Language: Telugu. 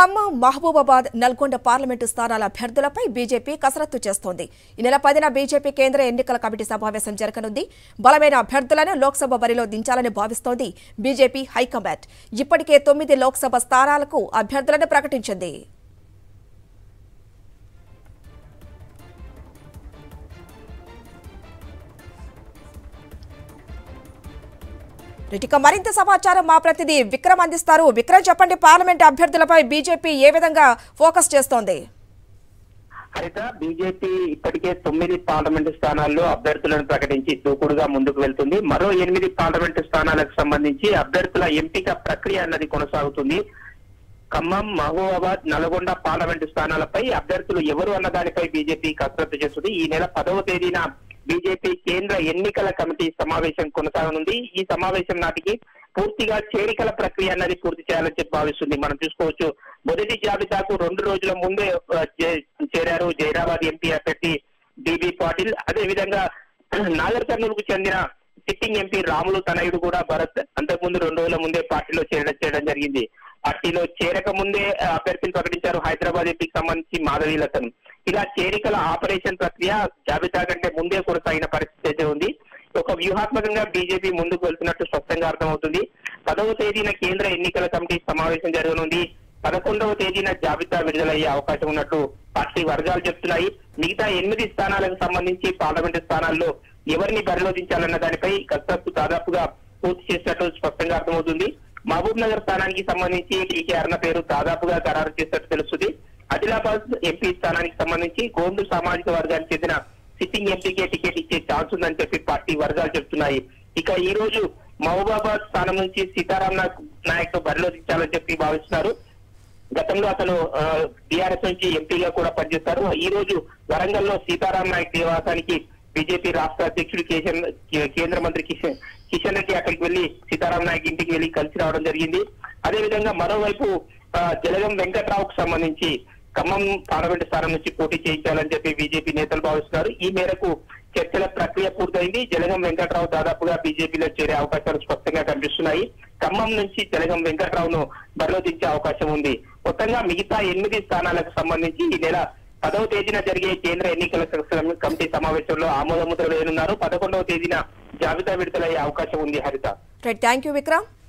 ఖమ్మం మహబూబాబాద్ నల్గొండ పార్లమెంటు స్థానాల అభ్యర్థులపై బీజేపీ కసరత్తు చేస్తోంది ఈ నెల పదిన బీజేపీ కేంద్ర ఎన్నికల కమిటీ సమావేశం జరగనుంది బలమైన అభ్యర్థులను లోక్సభ బరిలో దించాలని భావిస్తోంది బీజేపీ హైకమాండ్ ఇప్పటికే తొమ్మిది లోక్సభ స్థానాలకు అభ్యర్థులను ప్రకటించింది ఇక మరింత సమాచారం మా ప్రతినిధి విక్రమ్ అందిస్తారు విక్రమ్ చెప్పండి పార్లమెంట్ అభ్యర్థులపై బీజేపీ ఏ విధంగా ఫోకస్ చేస్తోంది హరిత బీజేపీ ఇప్పటికే తొమ్మిది పార్లమెంటు స్థానాల్లో అభ్యర్థులను ప్రకటించి దూకుడుగా ముందుకు వెళ్తుంది మరో ఎనిమిది పార్లమెంటు స్థానాలకు సంబంధించి అభ్యర్థుల ఎంపిక ప్రక్రియ అన్నది కొనసాగుతుంది ఖమ్మం మహబూబాబాద్ నల్గొండ పార్లమెంటు స్థానాలపై అభ్యర్థులు ఎవరు అన్న దానిపై బీజేపీ కసరత్తు చేస్తుంది ఈ నెల పదవ తేదీన బీజేపీ కేంద్ర ఎన్నికల కమిటీ సమావేశం కొనసాగనుంది ఈ సమావేశం నాటికి పూర్తిగా చేరికల ప్రక్రియ అన్నది పూర్తి చేయాలని చెప్పి భావిస్తుంది మనం చూసుకోవచ్చు మొదటి జాబితాకు రెండు రోజుల ముందే ఆ, చే- చేరారు జైరాబాద్ ఎంపీ అభ్యర్థి బీబీ పాటిల్ అదే విధంగా నాగర్ కర్నూలుకు చెందిన సిట్టింగ్ ఎంపీ రాములు తనయుడు కూడా భరత్ అంతకుముందు రెండు రోజుల ముందే పార్టీలో చేరడం చేయడం జరిగింది పార్టీలో చేరక ముందే ఆ, అభ్యర్థిని ప్రకటించారు హైదరాబాద్ ఎంపీకి సంబంధించి మాధవీలతను ఇలా చేరికల ఆపరేషన్ ప్రక్రియ జాబితా కంటే ముందే కొనసాగిన పరిస్థితి అయితే ఉంది ఒక వ్యూహాత్మకంగా బీజేపీ ముందుకు వెళ్తున్నట్టు స్పష్టంగా అర్థమవుతుంది పదవ తేదీన కేంద్ర ఎన్నికల కమిటీ సమావేశం జరగనుంది పదకొండవ తేదీన జాబితా విడుదలయ్యే అవకాశం ఉన్నట్టు పార్టీ వర్గాలు చెప్తున్నాయి మిగతా ఎనిమిది స్థానాలకు సంబంధించి పార్లమెంటు స్థానాల్లో ఎవరిని పరిలోదించాలన్న దానిపై కసరత్తు దాదాపుగా పూర్తి చేసినట్టు స్పష్టంగా అర్థమవుతుంది మహబూబ్ నగర్ స్థానానికి సంబంధించి టీకే అన్న పేరు దాదాపుగా ఖరారు చేసినట్టు తెలుస్తుంది ఆదిలాబాద్ ఎంపీ స్థానానికి సంబంధించి గోండు సామాజిక వర్గానికి చెందిన సిట్టింగ్ ఎంపీకే టికెట్ ఇచ్చే ఛాన్స్ ఉందని చెప్పి పార్టీ వర్గాలు చెప్తున్నాయి ఇక ఈ రోజు మహబూబాబాద్ స్థానం నుంచి సీతారాం నాయక్ నాయక్ బరిలో దించాలని చెప్పి భావిస్తున్నారు గతంలో అతను టిఆర్ఎస్ నుంచి ఎంపీగా కూడా పనిచేస్తారు ఈ రోజు వరంగల్ లో సీతారాం నాయక్ నివాసానికి బీజేపీ రాష్ట్ర అధ్యక్షుడు కేశన్ కే- కేంద్ర మంత్రి కిషన్ కిషన్ రెడ్డి అక్కడికి వెళ్లి సీతారాం నాయక్ ఇంటికి వెళ్లి కలిసి రావడం జరిగింది అదే విధంగా మరోవైపు ఆ, జలగం వెంకట్రావుకు సంబంధించి ఖమ్మం పార్లమెంటు స్థానం నుంచి పోటీ చేయించాలని చెప్పి బీజేపీ నేతలు భావిస్తున్నారు ఈ మేరకు చర్చల ప్రక్రియ పూర్తయింది జలగం వెంకట్రావు దాదాపుగా బీజేపీలో చేరే అవకాశాలు స్పష్టంగా కనిపిస్తున్నాయి ఖమ్మం నుంచి జలగం వెంకట్రావును బరిలో దించే అవకాశం ఉంది మొత్తంగా మిగతా ఎనిమిది స్థానాలకు సంబంధించి ఈ నెల పదవ తేదీన జరిగే కేంద్ర ఎన్నికల సంక్షేమ కమిటీ సమావేశంలో ఆమోదముద్ర వేయనున్నారు పదకొండవ తేదీన జాబితా విడుదలయ్యే అవకాశం ఉంది హరిత రైట్ థ్యాంక్ యూ విక్రమ్